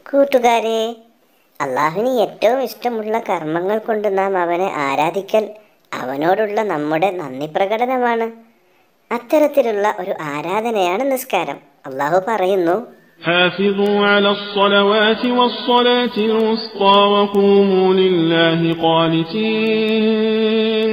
കൂട്ടുകാരെ അള്ളാഹുവിന് ഏറ്റവും ഇഷ്ടമുള്ള കർമ്മങ്ങൾ കൊണ്ട് നാം അവനെ ആരാധിക്കൽ അവനോടുള്ള നമ്മുടെ നന്ദി പ്രകടനമാണ് അത്തരത്തിലുള്ള ഒരു ആരാധനയാണ് നിസ്കാരം അള്ളാഹു പറയുന്നു حافظوا على الصلوات والصلاة الوسطى وقوموا لله قانتين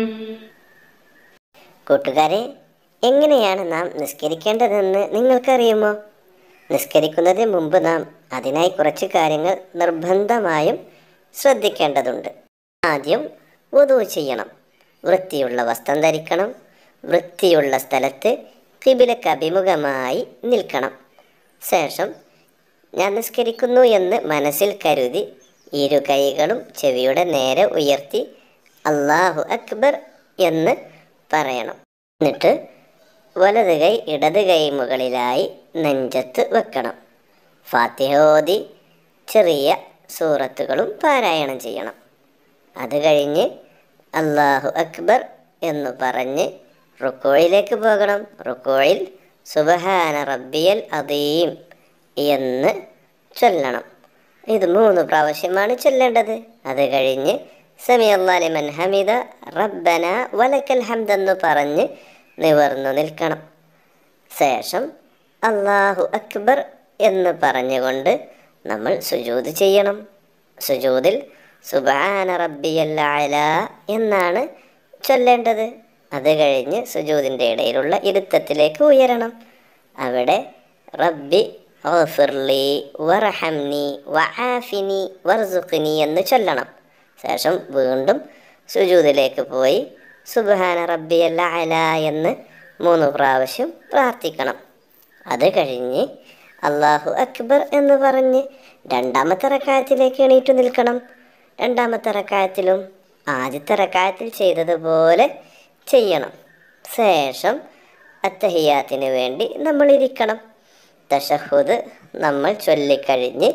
കൂട്ടുകാരെ എങ്ങനെയാണ് നാം നിസ്കരിക്കേണ്ടതെന്ന് നിങ്ങൾക്കറിയുമോ നിസ്കരിക്കുന്നതിന് മുമ്പ് നാം അതിനായി കുറച്ച് കാര്യങ്ങൾ നിർബന്ധമായും ശ്രദ്ധിക്കേണ്ടതുണ്ട് ആദ്യം വധു ചെയ്യണം വൃത്തിയുള്ള വസ്ത്രം ധരിക്കണം വൃത്തിയുള്ള സ്ഥലത്ത് കിബിലക്ക് അഭിമുഖമായി നിൽക്കണം ശേഷം ഞാൻ നിസ്കരിക്കുന്നു എന്ന് മനസ്സിൽ കരുതി ഇരു കൈകളും ചെവിയുടെ നേരെ ഉയർത്തി അള്ളാഹു അക്ബർ എന്ന് പറയണം എന്നിട്ട് വലത് കൈ ഇടത് കൈ മുകളിലായി നെഞ്ചത്ത് വെക്കണം ഫാത്തിഹ ഓതി ചെറിയ സൂറത്തുകളും പാരായണം ചെയ്യണം അത് കഴിഞ്ഞ് അള്ളാഹു അക്ബർ എന്ന് പറഞ്ഞ് റുക്കോയിലേക്ക് പോകണം റുക്കോയിൽ സുബഹാന റബ്ബിയൽ അദീം എന്ന് ചൊല്ലണം ഇത് മൂന്ന് പ്രാവശ്യമാണ് ചൊല്ലേണ്ടത് അത് കഴിഞ്ഞ് സമി അള്ളാലിമൻ ഹമിദ റബ്ബന വലക്കൽ ഹംദെന്ന് പറഞ്ഞ് നിവർന്നു നിൽക്കണം ശേഷം അള്ളാഹു അക്ബർ എന്ന് പറഞ്ഞുകൊണ്ട് നമ്മൾ സുജൂത് ചെയ്യണം സുജൂതിൽ സുബാന റബ്ബിയൽ അല എന്നാണ് ചൊല്ലേണ്ടത് അത് കഴിഞ്ഞ് സുജൂതിൻ്റെ ഇടയിലുള്ള ഇരുത്തത്തിലേക്ക് ഉയരണം അവിടെ റബ്ബി ഓഫിർലി വറഹംനി വആഫിനി വർസുഖിനി എന്ന് ചൊല്ലണം ശേഷം വീണ്ടും സുജൂതിലേക്ക് പോയി സുബാന റബ്ബിയൽ അല എന്ന് മൂന്ന് പ്രാവശ്യം പ്രാർത്ഥിക്കണം അത് കഴിഞ്ഞ് അള്ളാഹു അക്ബർ എന്ന് പറഞ്ഞ് രണ്ടാമത്തെ റക്കായത്തിലേക്ക് എണീറ്റു നിൽക്കണം രണ്ടാമത്തെ റക്കായത്തിലും ആദ്യത്തെ റക്കായത്തിൽ ചെയ്തതുപോലെ ചെയ്യണം ശേഷം അത്തഹിയാത്തിന് വേണ്ടി നമ്മൾ ഇരിക്കണം തഷഹുദ് നമ്മൾ ചൊല്ലിക്കഴിഞ്ഞ്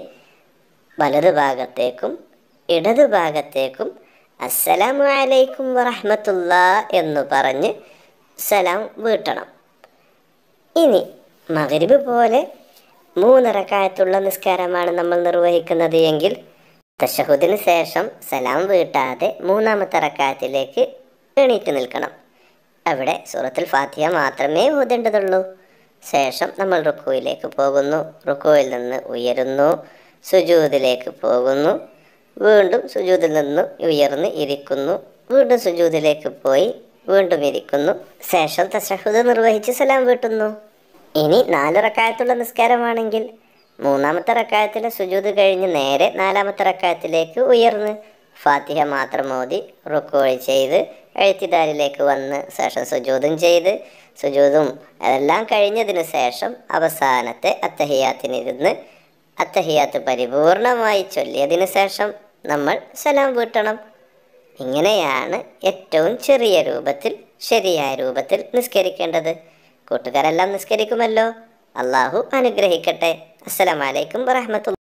വലതു ഭാഗത്തേക്കും ഇടതു ഭാഗത്തേക്കും അസ്സലാമു അലൈക്കും വറഹ്മത്തുള്ള എന്ന് പറഞ്ഞ് സലാം വീട്ടണം ഇനി മകരിബ് പോലെ മൂന്നിറക്കായത്തുള്ള നിസ്കാരമാണ് നമ്മൾ നിർവഹിക്കുന്നത് എങ്കിൽ തഷഹുദിന് ശേഷം സലാം വീട്ടാതെ മൂന്നാമത്തെ റക്കായത്തിലേക്ക് എണീറ്റ് നിൽക്കണം അവിടെ സൂറത്തുൽ ഫാത്തിഹ മാത്രമേ ഓതേണ്ടതുള്ളൂ ശേഷം നമ്മൾ റുക്കുവിലേക്ക് പോകുന്നു റുക്കുവിൽ നിന്ന് ഉയരുന്നു സുജൂദിലേക്ക് പോകുന്നു വീണ്ടും സുജൂദിൽ നിന്ന് ഉയർന്ന് ഇരിക്കുന്നു വീണ്ടും സുജൂദിലേക്ക് പോയി വീണ്ടും ഇരിക്കുന്നു ശേഷം തഷഹുദ് നിർവഹിച്ച് സലാം വീട്ടുന്നു ഇനി നാല് റക്കായത്തുള്ള നിസ്കാരമാണെങ്കിൽ മൂന്നാമത്തെ റക്കായത്തിലെ സുജൂദ് കഴിഞ്ഞ് നേരെ നാലാമത്തെ റക്കായത്തിലേക്ക് ഉയർന്ന് ഫാത്തിഹ മാത്രം ഓതി റുക്കോഴി ചെയ്ത് എഴുത്തിദാരിലേക്ക് വന്ന് ശേഷം സുജൂതും ചെയ്ത് സുജൂതും അതെല്ലാം കഴിഞ്ഞതിന് ശേഷം അവസാനത്തെ അത്തഹിയാത്തിനിരുന്ന് അത്തഹിയാത്ത് പരിപൂർണമായി ചൊല്ലിയതിന് ശേഷം നമ്മൾ സലാം വീട്ടണം ഇങ്ങനെയാണ് ഏറ്റവും ചെറിയ രൂപത്തിൽ ശരിയായ രൂപത്തിൽ നിസ്കരിക്കേണ്ടത് കൂട്ടുകാരെല്ലാം നിസ്കരിക്കുമല്ലോ അള്ളാഹു അനുഗ്രഹിക്കട്ടെ അസ്സലാമലൈക്കും വറഹമത്തുള്ള